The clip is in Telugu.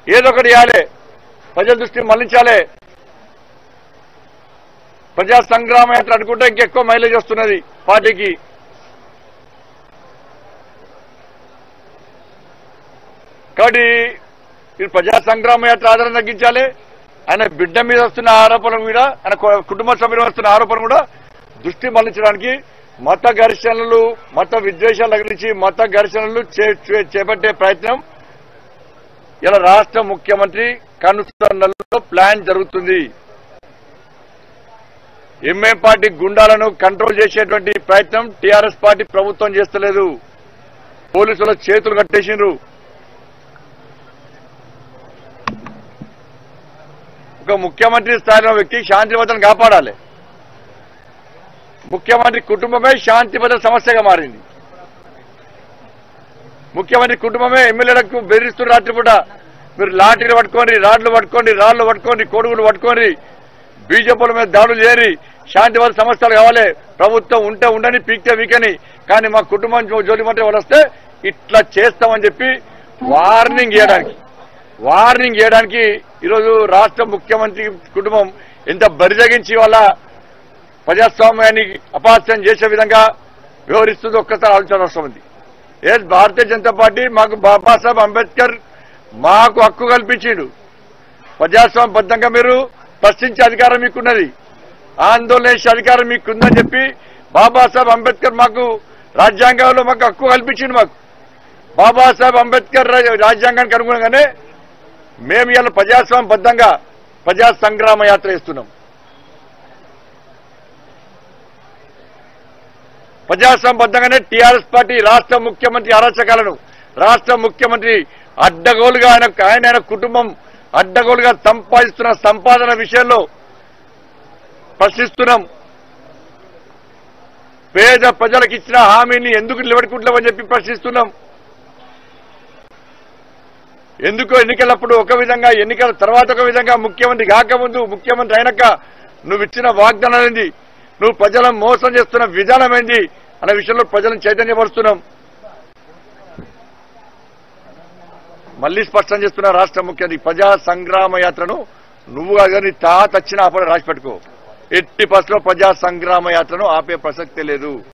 ఏదో ఒకటి చేయాలి ప్రజల దృష్టిని మళ్లించాలి ప్రజా సంగ్రామ యాత్ర అనుకుంటే ఇంకెక్కువ మైలేజ్ వస్తున్నది పార్టీకి కాబట్టి ఇది ప్రజా సంగ్రామ యాత్ర ఆదరణ తగ్గించాలి ఆయన బిడ్డ మీద వస్తున్న ఆరోపణలు కూడా ఆయన కు- కుటుంబ సభ్యుల మీద వస్తున్న ఆరోపణలు కూడా దృష్టి మళ్లించడానికి మత ఘర్షణలు మత విద్వేషాల గురించి మత ఘర్షణలు చే- చే- చేపట్టే ప్రయత్నం ఇలా రాష్ట్ర ముఖ్యమంత్రి కనుసరణలో ప్లాన్ జరుగుతుంది ఎంఏం పార్టీ గుండాలను కంట్రోల్ చేసేటువంటి ప్రయత్నం టీఆర్ఎస్ పార్టీ ప్రభుత్వం చేస్తలేదు పోలీసుల చేతులు కట్టేసిండ్రు ఒక ముఖ్యమంత్రి స్థాయిలో వ్యక్తి శాంతి భద్రతను కాపాడాలి ముఖ్యమంత్రి కుటుంబమే శాంతి భద్రత సమస్యగా మారింది ముఖ్యమంత్రి కుటుంబమే ఎమ్మెల్యేలకు బెదిరిస్తున్న రాత్రిపూట మీరు లాఠీలు పట్టుకోండి రాడ్లు పట్టుకోండి రాళ్లు పట్టుకోండి కొడుగులు పట్టుకోండి బీజేపీల మీద దాడులు చేయరి శాంతి భద్రత సమస్యలు కావాలి ప్రభుత్వం ఉంటే ఉండని పీక్తే వీకని కానీ మా కుటుంబం జో- జోలి మంటే వాళ్ళు వస్తే ఇట్లా చేస్తామని చెప్పి వార్నింగ్ ఇవ్వడానికి వార్నింగ్ చేయడానికి ఈరోజు రాష్ట్ర ముఖ్యమంత్రి కుటుంబం ఎంత బరిజగించి వాళ్ళ ప్రజాస్వామ్యాన్ని అపహాస్యం చేసే విధంగా వ్యవహరిస్తుందో ఒక్కసారి ఆలోచన అవసరం ఉంది ఏ భారతీయ జనతా పార్టీ మాకు బాబాసాహెబ్ అంబేద్కర్ మాకు హక్కు కల్పించిండు ప్రజాస్వామ్యబద్ధంగా మీరు ప్రశ్నించే అధికారం మీకున్నది ఆందోళన చేసే అధికారం మీకుందని చెప్పి బాబాసాహెబ్ అంబేద్కర్ మాకు రాజ్యాంగంలో మాకు హక్కు కల్పించిండు మాకు బాబాసాహెబ్ అంబేద్కర్ రా- రాజ్యాంగానికి అనుగుణంగానే మేము ఇవాళ ప్రజాస్వామ్యబద్ధంగా ప్రజా సంగ్రామ యాత్ర ఇస్తున్నాం ప్రజాస్వామ్యబద్ధంగానే టీఆర్ఎస్ పార్టీ రాష్ట్ర ముఖ్యమంత్రి అరాచకాలను రాష్ట్ర ముఖ్యమంత్రి అడ్డగోలుగా ఆయన ఆయన ఆయన కుటుంబం అడ్డగోలుగా సంపాదిస్తున్న సంపాదన విషయంలో ప్రశ్నిస్తున్నాం పేద ప్రజలకు ఇచ్చిన హామీని ఎందుకు నిలబెట్టుకుంటామని చెప్పి ప్రశ్నిస్తున్నాం ఎందుకు ఎన్నికలప్పుడు ఒక విధంగా ఎన్నికల తర్వాత ఒక విధంగా ముఖ్యమంత్రి కాకముందు ముఖ్యమంత్రి అయినాక నువ్వు ఇచ్చిన వాగ్దానం ఏంది నువ్వు ప్రజలను మోసం చేస్తున్న విధానం ఏంది అనే విషయంలో ప్రజలను చైతన్యపరుస్తున్నాం మళ్ళీ స్పష్టం చేస్తున్న రాష్ట్ర ముఖ్యమంత్రి ప్రజా సంగ్రామ యాత్రను నువ్వు కానీ తాత వచ్చిన అప్పుడు రాసి పెట్టుకో ఎట్టి బస్సులో ప్రజా సంగ్రామ యాత్రను ఆపే ప్రసక్తే లేదు